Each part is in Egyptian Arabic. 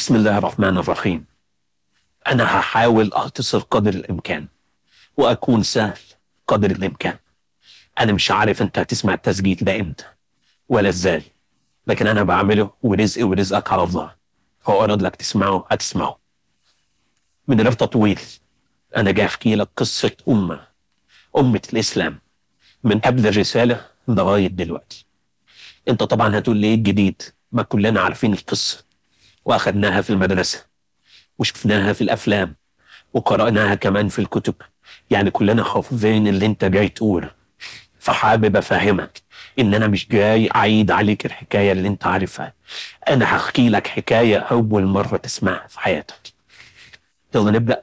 بسم الله الرحمن الرحيم أنا هحاول أختصر قدر الإمكان وأكون سهل قدر الإمكان أنا مش عارف أنت هتسمع التسجيل ده إمتى ولا إزاي لكن أنا بعمله ورزقي ورزقك على الله هو أراد لك تسمعه هتسمعه من غير تطويل أنا جاي أحكي لك قصة أمة أمة الإسلام من قبل الرسالة لغاية دلوقتي أنت طبعا هتقول لي إيه الجديد ما كلنا عارفين القصة وأخدناها في المدرسة وشفناها في الأفلام وقرأناها كمان في الكتب يعني كلنا حافظين اللي أنت جاي تقوله فحابب أفهمك إن أنا مش جاي أعيد عليك الحكاية اللي أنت عارفها أنا هحكي لك حكاية أول مرة تسمعها في حياتك يلا نبدأ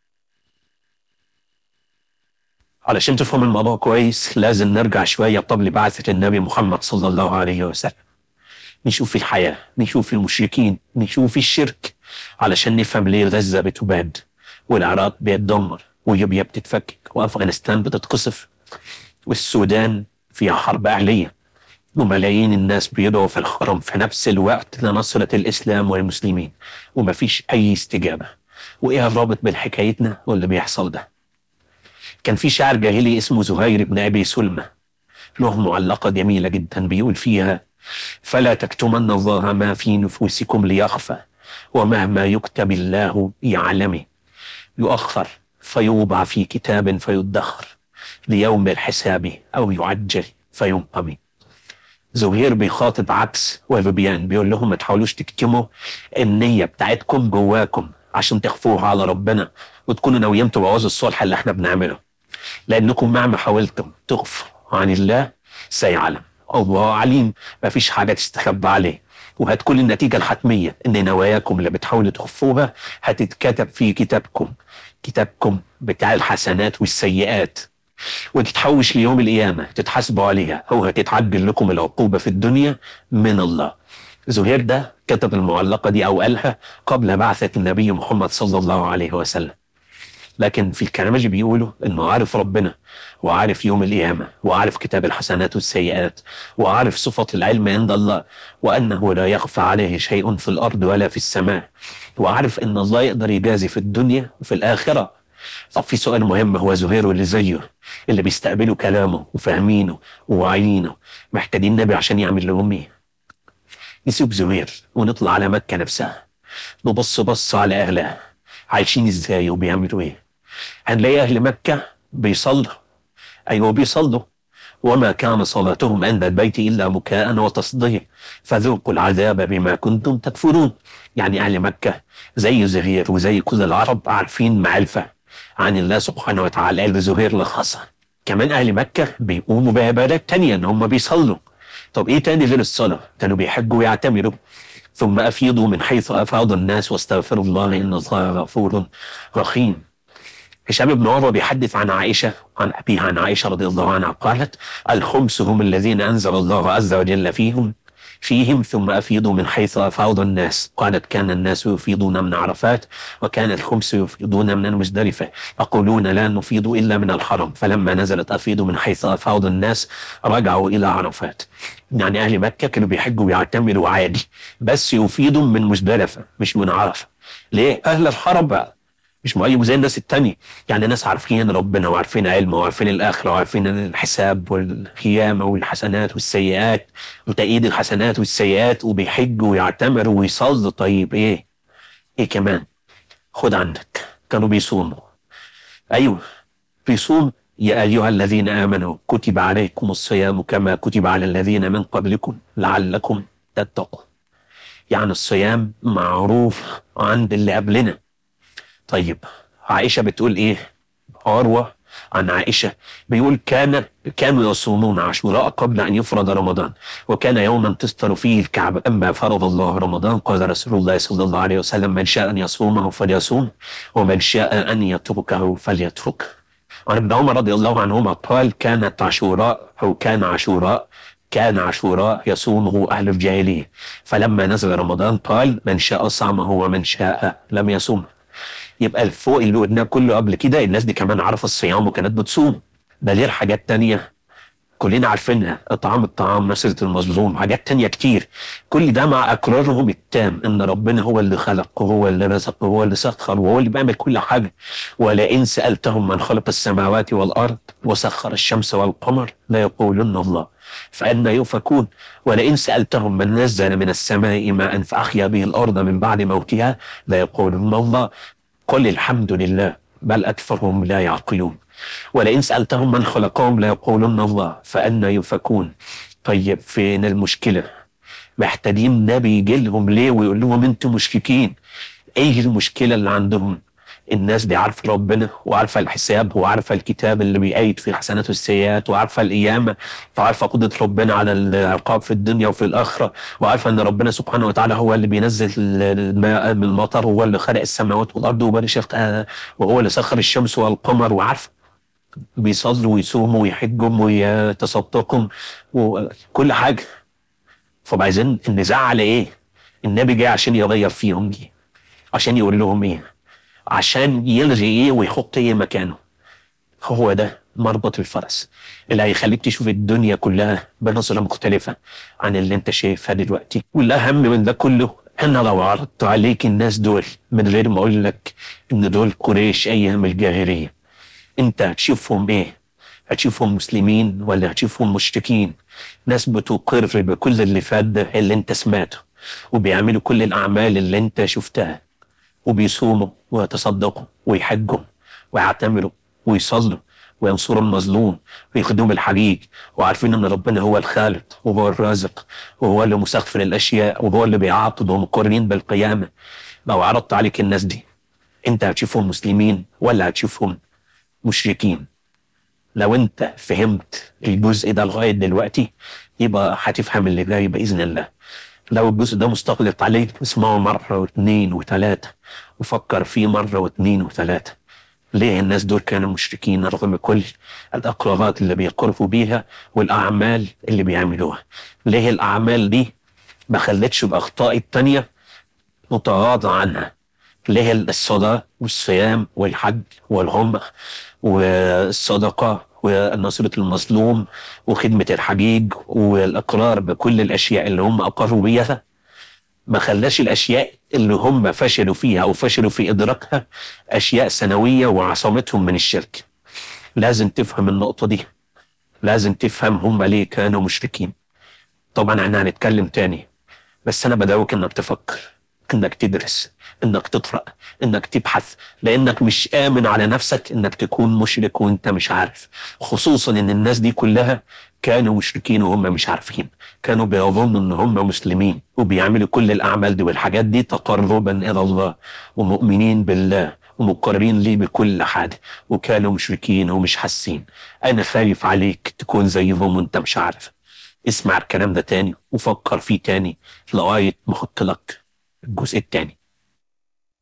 علشان تفهم الموضوع كويس لازم نرجع شوية قبل بعثة النبي محمد صلى الله عليه وسلم نشوف الحياة نشوف المشركين نشوف الشرك علشان نفهم ليه غزة بتباد والعراق بيتدمر وليبيا بتتفكك وأفغانستان بتتقصف والسودان فيها حرب أهلية وملايين الناس بيدعوا في الحرم في نفس الوقت لنصرة الإسلام والمسلمين ومفيش أي استجابة وإيه الرابط بين حكايتنا واللي بيحصل ده كان في شاعر جاهلي اسمه زهير بن أبي سلمى له معلقة جميلة جدا بيقول فيها فلا تكتمن الله ما في نفوسكم ليخفى ومهما يكتب الله يعلمه يؤخر فيوضع في كتاب فيدخر ليوم الحساب أو يعجل فينقم زهير بيخاطب عكس وفبيان بيقول لهم ما تحاولوش تكتموا النية بتاعتكم جواكم عشان تخفوها على ربنا وتكونوا ناويين تبوظوا الصلح اللي احنا بنعمله لأنكم مهما حاولتم تخفوا عن الله سيعلم الله عليم ما فيش حاجة تستخبى عليه وهتكون النتيجة الحتمية إن نواياكم اللي بتحاولوا تخفوها هتتكتب في كتابكم كتابكم بتاع الحسنات والسيئات وتتحوش ليوم القيامة تتحاسبوا عليها أو هتتعجل لكم العقوبة في الدنيا من الله زهير ده كتب المعلقة دي أو قالها قبل بعثة النبي محمد صلى الله عليه وسلم لكن في الكلام اللي بيقوله انه عارف ربنا وعارف يوم القيامه وعارف كتاب الحسنات والسيئات وعارف صفه العلم عند الله وانه لا يخفى عليه شيء في الارض ولا في السماء وعارف ان الله يقدر يجازي في الدنيا وفي الاخره طب في سؤال مهم هو زهير واللي زيه اللي بيستقبلوا كلامه وفاهمينه وواعيينه محتاجين نبي عشان يعمل لهم ايه؟ نسيب زهير ونطلع على مكه نفسها نبص بص على اهلها عايشين ازاي وبيعملوا ايه هنلاقي اهل مكه بيصلوا ايوه بيصلوا وما كان صلاتهم عند البيت الا بكاء وتصديه فذوقوا العذاب بما كنتم تكفرون يعني اهل مكه زي زهير وزي كل العرب عارفين معرفه عن الله سبحانه وتعالى قال زهير لخصها كمان اهل مكه بيقوموا بعبادات تانية ان هم بيصلوا طب ايه تاني غير الصلاه كانوا بيحجوا ويعتمروا ثم أفيضوا من حيث أفاض الناس واستغفروا الله إن الله غفور رحيم هشام بن عروة بيحدث عن عائشة عن أبيها عن عائشة رضي الله عنها قالت الخمس هم الذين أنزل الله عز وجل فيهم فيهم ثم أفيضوا من حيث أفاض الناس قالت كان الناس يفيضون من عرفات وكان الخمس يفيضون من المزدلفة يقولون لا نفيض إلا من الحرم فلما نزلت أفيضوا من حيث أفاض الناس رجعوا إلى عرفات يعني أهل مكة كانوا بيحجوا ويعتمروا عادي بس يفيضوا من مزدلفة مش من عرفة ليه؟ أهل الحرم بقى مش مؤيد زي الناس التانية يعني ناس عارفين ربنا وعارفين علمه وعارفين الآخرة وعارفين الحساب والقيامة والحسنات والسيئات وتأييد الحسنات والسيئات وبيحجوا ويعتمروا ويصلوا طيب إيه؟ إيه كمان؟ خد عندك كانوا بيصوموا أيوه بيصوم يا أيها الذين آمنوا كتب عليكم الصيام كما كتب على الذين من قبلكم لعلكم تتقون يعني الصيام معروف عند اللي قبلنا طيب عائشة بتقول إيه عروة عن عائشة بيقول كان كانوا يصومون عاشوراء قبل أن يفرض رمضان وكان يوما تستر فيه الكعبة أما فرض الله رمضان قال رسول الله صلى الله عليه وسلم من شاء أن يصومه فليصوم ومن شاء أن يتركه فليتركه عن ابن عمر رضي الله عنهما قال كانت عاشوراء أو كان عاشوراء كان عاشوراء يصومه أهل الجاهلية فلما نزل رمضان قال من شاء صامه ومن شاء لم يصوم يبقى الفوق اللي قلناه كله قبل كده الناس دي كمان عارفة الصيام وكانت بتصوم ده غير حاجات تانية كلنا عارفينها اطعام الطعام نصرة المظلوم حاجات تانية كتير كل ده مع اقرارهم التام ان ربنا هو اللي خلق وهو اللي رزق وهو اللي سخر وهو اللي بيعمل كل حاجه ولئن سالتهم من خلق السماوات والارض وسخر الشمس والقمر ليقولن الله فأنا يؤفكون ولئن سألتهم من نزل من السماء ماء فأحيا به الأرض من بعد موتها ليقولن الله قل الحمد لله بل أكثرهم لا يعقلون ولئن سألتهم من خلقهم ليقولن الله فأنا يؤفكون طيب فين المشكلة محتاجين نبي يجي لهم ليه ويقول لهم انتم مشركين ايه المشكلة اللي عندهم الناس دي عارفة ربنا وعارفة الحساب وعارفة الكتاب اللي بيأيد فيه الحسنات والسيئات وعارفة القيامة وعارفة قدرة ربنا على العقاب في الدنيا وفي الآخرة وعارفة إن ربنا سبحانه وتعالى هو اللي بينزل الماء من المطر وهو اللي خلق السماوات والأرض وبني شفت وهو اللي سخر الشمس والقمر وعارفة بيصلوا ويصوموا ويحجوا ويتصدقوا وكل حاجة فعايزين النزاع على إيه؟ النبي جاي عشان يغير فيهم دي عشان يقول لهم إيه؟ عشان يلغي ايه ويحط ايه مكانه هو ده مربط الفرس اللي هيخليك تشوف الدنيا كلها بنظرة مختلفة عن اللي انت شايفها دلوقتي والأهم من ده كله أنا لو عرضت عليك الناس دول من غير ما أقول لك إن دول قريش أيام الجاهلية أنت هتشوفهم إيه؟ هتشوفهم مسلمين ولا هتشوفهم مشركين؟ ناس بتقر بكل اللي فات ده اللي أنت سمعته وبيعملوا كل الأعمال اللي أنت شفتها وبيصوموا ويتصدقوا ويحجوا ويعتمروا ويصلوا وينصروا المظلوم ويخدموا الحجيج وعارفين ان ربنا هو الخالق وهو الرازق وهو اللي مسخر الاشياء وهو اللي بيعاقب ومقرين بالقيامه لو عرضت عليك الناس دي انت هتشوفهم مسلمين ولا هتشوفهم مشركين لو انت فهمت الجزء ده لغايه دلوقتي يبقى هتفهم اللي جاي باذن الله لو الجزء ده مستغلق عليك اسمعه مرة واثنين وثلاثة وفكر فيه مرة واثنين وثلاثة ليه الناس دول كانوا مشركين رغم كل الأقرارات اللي بيقرفوا بيها والأعمال اللي بيعملوها ليه الأعمال دي ما خلتش الأخطاء التانية متغاضى عنها ليه الصلاة والصيام والحج والعمر والصدقة ونصرة المظلوم وخدمة الحجيج والإقرار بكل الأشياء اللي هم أقروا بيها ما خلاش الأشياء اللي هم فشلوا فيها أو فشلوا في إدراكها أشياء سنوية وعصمتهم من الشرك لازم تفهم النقطة دي لازم تفهم هم ليه كانوا مشركين طبعا احنا هنتكلم تاني بس أنا بدعوك إنك تفكر إنك تدرس انك تقرا انك تبحث لانك مش امن على نفسك انك تكون مشرك وانت مش عارف خصوصا ان الناس دي كلها كانوا مشركين وهم مش عارفين كانوا بيظنوا ان هم مسلمين وبيعملوا كل الاعمال دي والحاجات دي تقربا الى الله ومؤمنين بالله ومقررين ليه بكل حاجه وكانوا مشركين ومش حاسين انا خايف عليك تكون زيهم وانت مش عارف اسمع الكلام ده تاني وفكر فيه تاني لغايه ما احط لك الجزء التاني